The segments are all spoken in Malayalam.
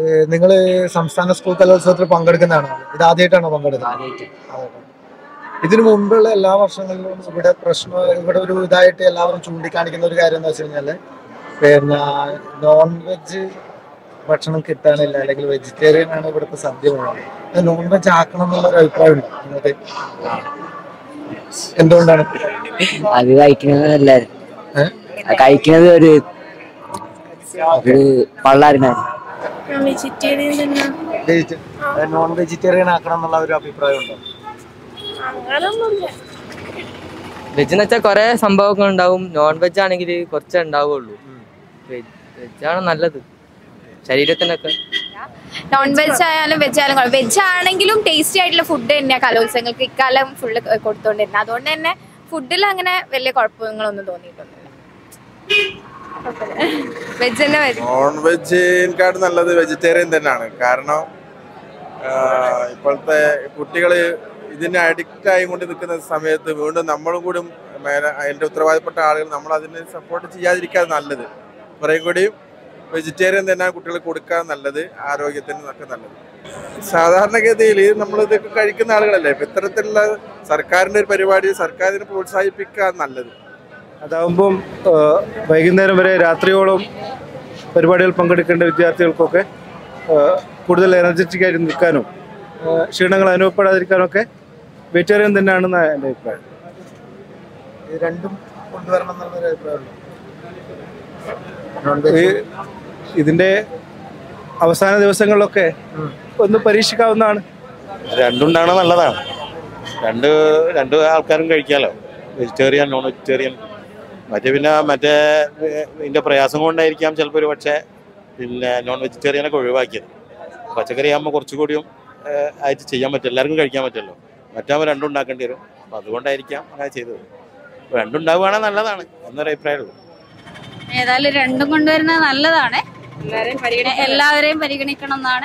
നിങ്ങൾ സംസ്ഥാന സ്കൂൾ കലോത്സവത്തിൽ പങ്കെടുക്കുന്നതാണോ ഇത് ആദ്യമായിട്ടാണോ പങ്കെടുക്കുന്നത് ആദ്യമായിട്ടാണ്. ഇതിനു മുമ്പുള്ള എല്ലാ വർഷങ്ങളിലും ഇവിടെ പ്രശ്നം ഇവിടെ ഒരു ഇതായിട്ട് എല്ലാവരും ചൂണ്ടിക്കാണിക്കുന്ന ഒരു കാര്യം എന്ന് വെച്ച് കഴിഞ്ഞാല് പിന്നെ നോൺ വെജ് ഭക്ഷണം കിട്ടാനില്ല അല്ലെങ്കിൽ വെജിറ്റേറിയൻ ആണ് ഇവിടുത്തെ സദ്യ പോകുന്നത് നോൺ വെജ് ആക്കണം എന്നുള്ള ഒരു അഭിപ്രായം ഉണ്ട് നിങ്ങൾക്ക് എന്തുകൊണ്ടാണ് അത് കഴിക്കുന്നത് നല്ലത് ഏഹ്? കഴിക്കുന്നത് ഒരു ഒരു പള്ളാരിനാണ് വെജിറ്റേറിയൻ തന്നെ നോൺ വെജിറ്റേറിയൻ ആക്കണം എന്നുള്ള ഒരു അഭിപ്രായം ഉണ്ടോ അങ്ങനൊന്നുമില്ല വെജ് എന്ന് വെച്ചാൽ കുറെ സംഭവങ്ങൾ ഉണ്ടാവും നോൺ വെജ് ആണെങ്കിൽ കുറച്ചേ ഉണ്ടാവുള്ളൂ വെജ് ആണ് നല്ലത് ശരീരത്തിനൊക്കെ നോൺ വെജ് ആയാലും വെജ് ആയാലും വെജ് ആണെങ്കിലും ടേസ്റ്റി ആയിട്ടുള്ള ഫുഡ് തന്നെയാണ് കലോത്സവങ്ങൾക്ക് ഇക്കാലം ഫുള്ള് കൊടുത്തോണ്ടിരുന്നത് അതുകൊണ്ട് തന്നെ ഫുഡിൽ അങ്ങനെ വലിയ കുഴപ്പങ്ങളൊന്നും തോന്നിയിട്ടൊന്നുമില്ല വെജ് തന്നെ വരും നോൺ വെജിനെക്കാട് നല്ലത് വെജിറ്റേറിയൻ തന്നെയാണ് കാരണം ആ, ഇപ്പോഴത്തെ കുട്ടികൾ ഇതിന് അഡിക്റ്റ് ആയിക്കൊണ്ട് നിൽക്കുന്ന സമയത്ത് വീണ്ടും നമ്മളും കൂടി മേലെ അതിൻ്റെ ഉത്തരവാദപ്പെട്ട ആളുകൾ നമ്മൾ അതിനെ സപ്പോർട്ട് ചെയ്യാതിരിക്കാതെ നല്ലത് കുറേ കൂടി വെജിറ്റേറിയൻ തന്നെയാണ് കുട്ടികൾ കൊടുക്കാൻ നല്ലത് ആരോഗ്യത്തിന് ഒക്കെ നല്ലത് സാധാരണഗതിയിൽ നമ്മൾ ഇതൊക്കെ കഴിക്കുന്ന ആളുകളല്ലേ ഇപ്പം ഇത്തരത്തിലുള്ള സർക്കാരിൻ്റെ ഒരു പരിപാടി സർക്കാർ ഇതിനെ പ്രോത്സാഹിപ്പിക്കാൻ നല്ലത് അതാവുമ്പം ആ, വൈകുന്നേരം വരെ രാത്രിയോളം പരിപാടികൾ പങ്കെടുക്കേണ്ട വിദ്യാർത്ഥികൾക്കൊക്കെ ആ, കൂടുതൽ എനർജറ്റിക് ആയിട്ട് നിൽക്കാനും ആ, ക്ഷീണങ്ങൾ അനുഭവപ്പെടാതിരിക്കാനും ഒക്കെ വെജിറ്റേറിയൻ തന്നെയാണെന്ന് എൻ്റെ അഭിപ്രായം ഇത് രണ്ടും കൊണ്ടുവരണം എന്നുള്ള ഒരു അഭിപ്രായം ഉണ്ടോ നോൺ ഈ വെജ് ഇതിൻ്റെ അവസാന ദിവസങ്ങളിലൊക്കെ ഒന്ന് പരീക്ഷിക്കാവുന്നതാണ് രണ്ടുണ്ടാണ് നല്ലതാണ് രണ്ട് രണ്ട് ആൾക്കാരും കഴിക്കാലോ വെജിറ്റേറിയൻ നോൺ വെജിറ്റേറിയൻ മറ്റേ പിന്നെ മറ്റേ ഏഹ്, ഇതിന്റെ പ്രയാസം കൊണ്ടായിരിക്കാം ചിലപ്പോൾ ഒരു പക്ഷേ പിന്നെ നോൺ വെജിറ്റേറിയനൊക്കെ ഒഴിവാക്കിയത് പച്ചക്കറി ആകുമ്പോൾ കുറച്ചുകൂടിയും ഏഹ്, ആയിട്ട് ചെയ്യാൻ പറ്റും എല്ലാവർക്കും കഴിക്കാൻ പറ്റുമല്ലോ മറ്റാകുമ്പോൾ രണ്ടും ഉണ്ടാക്കേണ്ടി വരും അപ്പം അതുകൊണ്ടായിരിക്കാം അങ്ങനെ ചെയ്തത് രണ്ടുണ്ടാവുകയാണെങ്കിൽ നല്ലതാണ് എന്നൊരു അഭിപ്രായമുള്ളൂ ഏതായാലും രണ്ടും കൊണ്ടുവരുന്നത് നല്ലതാണ് എല്ലാവരെയും പരിഗണിക്കണം എന്നാണ്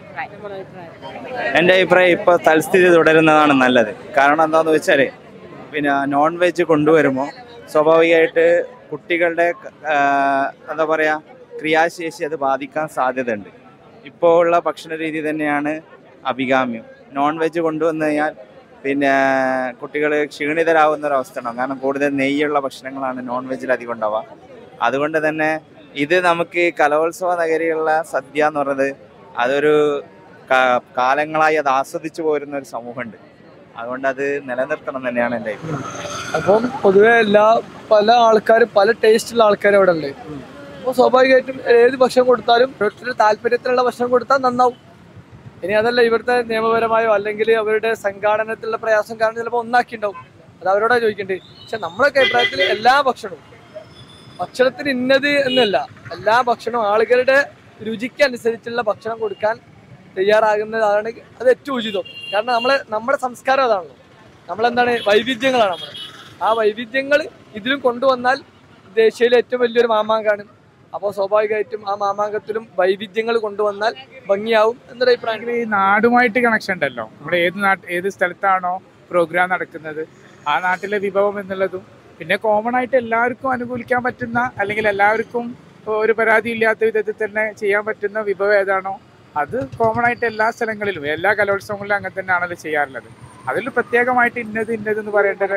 എൻ്റെ അഭിപ്രായം ഇപ്പോൾ തൽസ്ഥിതി തുടരുന്നതാണ് നല്ലത് കാരണം എന്താണെന്ന് വെച്ചാൽ പിന്നെ നോൺ വെജ് കൊണ്ടുവരുമ്പോൾ സ്വാഭാവികമായിട്ട് കുട്ടികളുടെ ആ, എന്താ പറയുക ക്രിയാശേഷി അത് ബാധിക്കാൻ സാധ്യതയുണ്ട് ഇപ്പോൾ ഉള്ള ഭക്ഷണ രീതി തന്നെയാണ് അഭികാമ്യം നോൺ വെജ് കൊണ്ടുവന്നു കഴിഞ്ഞാൽ പിന്നെ കുട്ടികൾ ക്ഷീണിതരാകുന്ന ഒരു അവസ്ഥ ഉണ്ടാവും കാരണം കൂടുതൽ നെയ്യുള്ള ഭക്ഷണങ്ങളാണ് നോൺ വെജിൽ അധികം ഉണ്ടാവുക അതുകൊണ്ട് തന്നെ ഇത് നമുക്ക് കലോത്സവ നഗരിയുള്ള സദ്യ എന്ന് പറയുന്നത് അതൊരു കാ- കാലങ്ങളായി അത് ആസ്വദിച്ചു പോരുന്ന ഒരു സമൂഹമുണ്ട് അതുകൊണ്ട് അത് നിലനിർത്തണം തന്നെയാണ് എൻ്റെ അഭിപ്രായം അപ്പം പൊതുവെ എല്ലാ പല ആൾക്കാരും പല ടേസ്റ്റുള്ള ആൾക്കാരും അവിടെ ഉണ്ട് അപ്പോൾ സ്വാഭാവികമായിട്ടും ഏത് ഭക്ഷണം കൊടുത്താലും ഓരോരുത്തരുടെ താല്പര്യത്തിലുള്ള ഭക്ഷണം കൊടുത്താൽ നന്നാവും ഇനി അതല്ല ഇവിടുത്തെ നിയമപരമായോ അല്ലെങ്കിൽ അവരുടെ സംഘാടനത്തിലുള്ള പ്രയാസം കാരണം ചിലപ്പോൾ ഒന്നാക്കിണ്ടാവും അത് അവരോടാ ചോദിക്കേണ്ടത് പക്ഷെ നമ്മളൊക്കെ അഭിപ്രായത്തിൽ എല്ലാ ഭക്ഷണവും ഭക്ഷണത്തിന് ഇന്നത് എന്നല്ല എല്ലാ ഭക്ഷണവും ആളുകളുടെ രുചിക്ക് അനുസരിച്ചുള്ള ഭക്ഷണം കൊടുക്കാൻ തയ്യാറാകുന്നതാണ് അത് ഏറ്റവും ഉചിതം കാരണം നമ്മളെ നമ്മുടെ സംസ്കാരം അതാണല്ലോ നമ്മളെന്താണ് വൈവിധ്യങ്ങളാണ് നമ്മൾ ആ വൈവിധ്യങ്ങൾ ഇതിലും കൊണ്ടുവന്നാൽ ദേശീയയിലെ ഏറ്റവും വലിയൊരു മാമാങ്കാണ് അപ്പോൾ സ്വാഭാവികമായിട്ടും ആ മാമാങ്കത്തിലും വൈവിധ്യങ്ങൾ കൊണ്ടുവന്നാൽ ഭംഗിയാവും എന്നൊരു അഭിപ്രായം ഈ നാടുമായിട്ട് കണക്ഷൻ ഉണ്ടല്ലോ നമ്മുടെ ഏത് നാട്ട് ഏത് സ്ഥലത്താണോ പ്രോഗ്രാം നടക്കുന്നത് ആ നാട്ടിലെ വിഭവം എന്നുള്ളതും പിന്നെ കോമൺ ആയിട്ട് എല്ലാവർക്കും അനുകൂലിക്കാൻ പറ്റുന്ന അല്ലെങ്കിൽ എല്ലാവർക്കും ഒരു പരാതി ഇല്ലാത്ത വിധത്തിൽ തന്നെ ചെയ്യാൻ പറ്റുന്ന വിഭവം ഏതാണോ അത് കോമൺ ആയിട്ട് എല്ലാ സ്ഥലങ്ങളിലും എല്ലാ കലോത്സവങ്ങളിലും അങ്ങനെ തന്നെയാണല്ലോ ചെയ്യാറുള്ളത് അതിൽ പ്രത്യേകമായിട്ട് ഇന്നത് ഇന്നത് എന്ന് പറയേണ്ടത്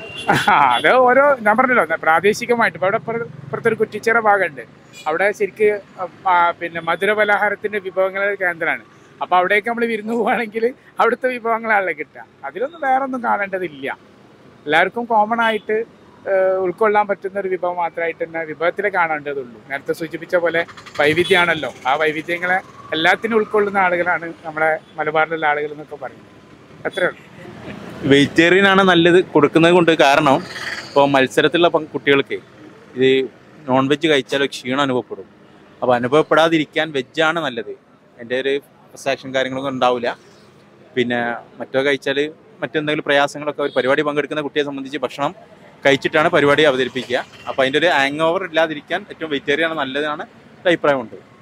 ആ, അത് ഓരോ ഞാൻ പറഞ്ഞല്ലോ ന- പ്രാദേശികമായിട്ട് ഇപ്പോൾ അവിടെ ഇപ്പുറ- ഇപ്പുറത്തൊരു കുറ്റിച്ചിറ ഭാഗമുണ്ട് അവിടെ ശരിക്ക് ആ, പിന്നെ മധുര പലഹാരത്തിന്റെ വിഭവങ്ങളുടെ കേന്ദ്രമാണ് അപ്പോൾ അവിടേക്ക് നമ്മൾ വിരുന്ന് പോവുകയാണെങ്കിൽ അവിടുത്തെ വിഭവങ്ങളാണല്ലോ കിട്ടുക അതിലൊന്നും വേറെ ഒന്നും കാണേണ്ടതില്ല എല്ലാവർക്കും കോമൺ ആയിട്ട് ഏഹ്, ഉൾക്കൊള്ളാൻ പറ്റുന്ന ഒരു വിഭവം മാത്രമായിട്ട് തന്നെ വിഭവത്തിലെ കാണേണ്ടതുള്ളൂ നേരത്തെ സൂചിപ്പിച്ച പോലെ വൈവിധ്യമാണല്ലോ ആ വൈവിധ്യങ്ങളെ എല്ലാത്തിനും ഉൾക്കൊള്ളുന്ന ആളുകളാണ് നമ്മുടെ മലബാറിലുള്ള ആളുകൾ എന്നൊക്കെ പറയുന്നത് അത്രേ ഉള്ളൂ വെജിറ്റേറിയൻ ആണ് നല്ലത് കൊടുക്കുന്നത് കൊണ്ട് കാരണം ഇപ്പോൾ മത്സരത്തിലുള്ള പങ്ക് കുട്ടികൾക്ക് ഇത് നോൺ വെജ് കഴിച്ചാൽ ക്ഷീണം അനുഭവപ്പെടും അപ്പോൾ അനുഭവപ്പെടാതിരിക്കാൻ വെജാണ് നല്ലത് എൻ്റെ ഒരു സാക്ഷൻ കാര്യങ്ങളൊന്നും ഉണ്ടാവില്ല പിന്നെ മറ്റോ കഴിച്ചാൽ മറ്റെന്തെങ്കിലും പ്രയാസങ്ങളൊക്കെ ഒരു പരിപാടി പങ്കെടുക്കുന്ന കുട്ടിയെ സംബന്ധിച്ച് ഭക്ഷണം കഴിച്ചിട്ടാണ് പരിപാടി അവതരിപ്പിക്കുക അപ്പോൾ അതിൻ്റെ ഒരു ഹാങ് ഓവർ ഇല്ലാതിരിക്കാൻ ഏറ്റവും വെജിറ്റേറിയൻ ആണ് നല്ലതാണ് ഒരു അഭിപ്രായമുണ്ട്